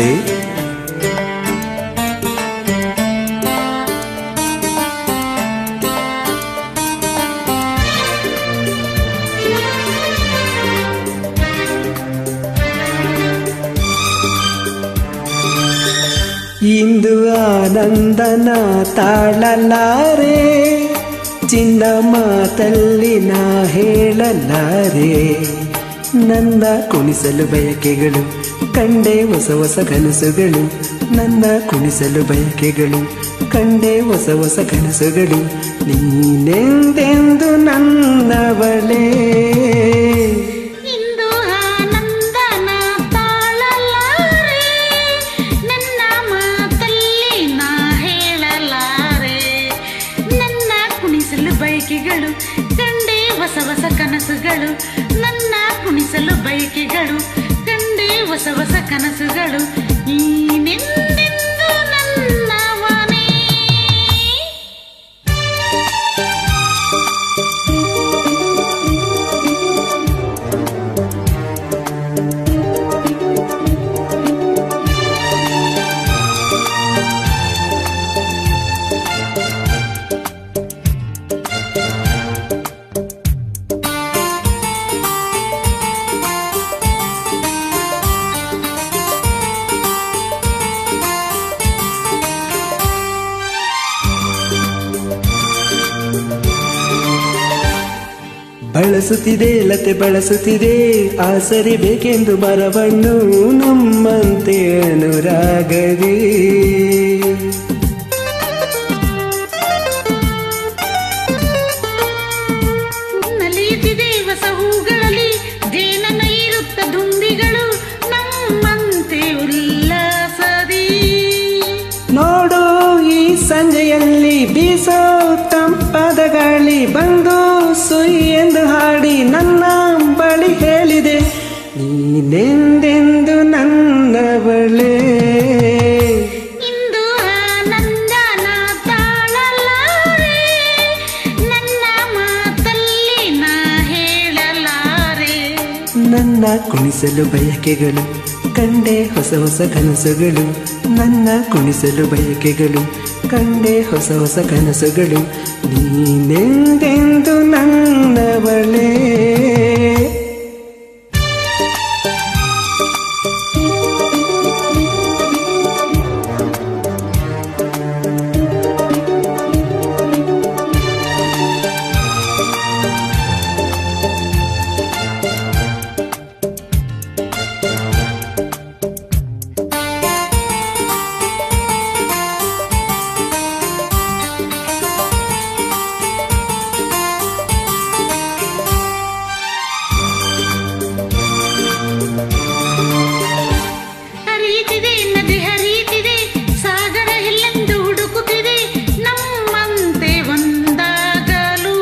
ಆಸೆ ಇಂದು ಆನಂದನ ತಾಳಲಾರೆ ಚಿನ್ನ ಮಾತಲ್ಲಿ ನಾ ಹೇಳಲಾರೆ ನನ್ನ ಕುಣಿಸಲು ಬಯಕೆಗಳು ಕಂಡೆ ಹೊಸ ಹೊಸ ಕನಸುಗಳು ನನ್ನ ಕುಣಿಸಲು ಬಯಕೆಗಳು ಕಂಡೆ ಹೊಸ ಹೊಸ ಕನಸುಗಳು ನೀನೆಂದೆಂದು ನನ್ನವಳೇ ಇಂದು ಆನಂದನ ತಾಳಲಾರೆ ನನ್ನ ಮಾತಲ್ಲಿ ನಾ ಹೇಳಲಾರೆ ನನ್ನ ಕುಣಿಸಲು ಬಯಕೆಗಳು ಕಂಡೆ ಹೊಸ ಹೊಸ ಕನಸುಗಳು ನನ್ನ ಕುಣಿಸಲು ಬಯಕೆಗಳು ಕಂಡೆ ಹೊಸ ಹೊಸ ಕನಸುಗಳು ನೀನೆಂದೆಂದು ನನ್ನವನೇ ಬಳಸುತ್ತಿದೆ ಲತೆ ಬಳಸುತ್ತಿದೆ ಆಸರೆ ಬೇಕೆಂದು ಮರವನ್ನು ನಮ್ಮಂತೆ ಅನುರಾಗವೇ ನಲಿಯುತ್ತಿದೆ ಹೊಸ ಹೂಗಳಲ್ಲಿ ಜೇನನ ಇರುತ್ತ ದುಂಬಿಗಳು ನಮ್ಮಂತೆ ಉಲ್ಲಾಸದಿ ನೋಡು ಈ ಸಂಜೆಯಲ್ಲಿ ಬೀಸೋ ತಂಪಾದ ಗಾಳಿ ಬಂದು ಸುಯ್ ಎಂದು ಹಾಡಿ ನನ್ನ ಬಳಿ ಹೇಳಿದೆ ನೀನೆಂದೆಂದು ನನ್ನವಳೇ ಇಂದು ಆನಂದನ ತಾಳಲಾರೆ ನನ್ನ ಮಾತಲ್ಲಿ ನಾ ಹೇಳಲಾರೆ ನನ್ನ ಕುಣಿಸಲು ಬಯಕೆಗಳು ಕಂಡೆ ಹೊಸ ಹೊಸ ಕನಸುಗಳು ನನ್ನ ಕುಣಿಸಲು ಬಯಕೆಗಳು ಕಂಡೆ ಹೊಸ ಹೊಸ ಕನಸುಗಳು ನೀನೆಂದೆಂದು ನನ್ನವಳೇ ಹರಿಯುತ್ತಿದೆ ನದಿ ಹರಿಯುತ್ತಿದೆ ಸಾಗರ ಎಲ್ಲೆಂದು ಹುಡುಕುತ್ತಿದೆ ನಮ್ಮಂತೆ ಒಂದಾಗಲು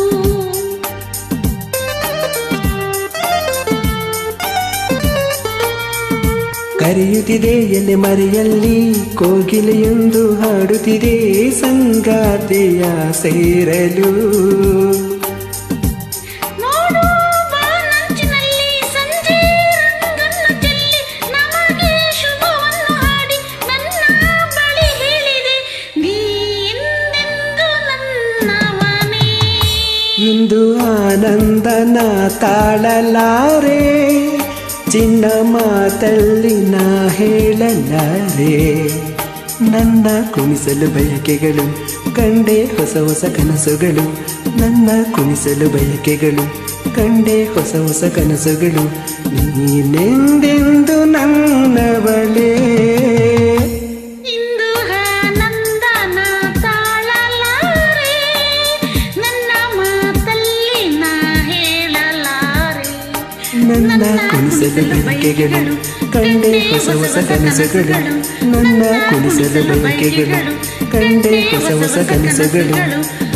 ಕರೆಯುತ್ತಿದೆ ಎಲೆ ಮರೆಯಲ್ಲಿ ಕೋಗಿಲೆಯೊಂದು ಹಾಡುತ್ತಿದೆ ಸಂಗಾತಿಯ ಸೇರಲು ನೋಡು ಬಾನಂಚಿನಲ್ಲಿ ಸಂಜೆ ರಂಗನ್ನು ಚೆಲ್ಲಿ ನಮಗೆ ಶುಭವನ್ನು ಹಾಡಿ ನನ್ನ ಬಳಿ ಹೇಳಿದೆ ನೀ ಎಂದೆಂದು ನನ್ನವನೇ ಇಂದು ಆನಂದನ ತಾಳಲಾರೆ ಚಿನ್ನ ಮಾತಲ್ಲಿ ನಾ ಹೇಳಲಾರೆ ನನ್ನ ಕುಣಿಸಲು ಬಯಕೆಗಳು ಕಂಡೆ ಹೊಸ ಹೊಸ ಕನಸುಗಳು ನನ್ನ ಕುಣಿಸಲು ಬಯಕೆಗಳು ಕಂಡೆ ಹೊಸ ಹೊಸ ಕನಸುಗಳು ನೀನೆಂದೆಂದು ನನ್ನವಳೇ ಇಂದು ಆನಂದನ ತಾಳಲಾರೆ ನನ್ನ ಮಾತಲ್ಲಿ ನಾ ಹೇಳಲಾರೆ ನನ್ನ ಕುಣಿಸಲು ಬಯಕೆಗಳು ಕಂಡೆ ಹೊಸ ಹೊಸ ಕನಸುಗಳು ನನ್ನ ಕುಣಿಸಲು ಬಯಕೆಗಳು ಕಂಡೆ ಹೊಸ ಹೊಸ ಕನಸುಗಳು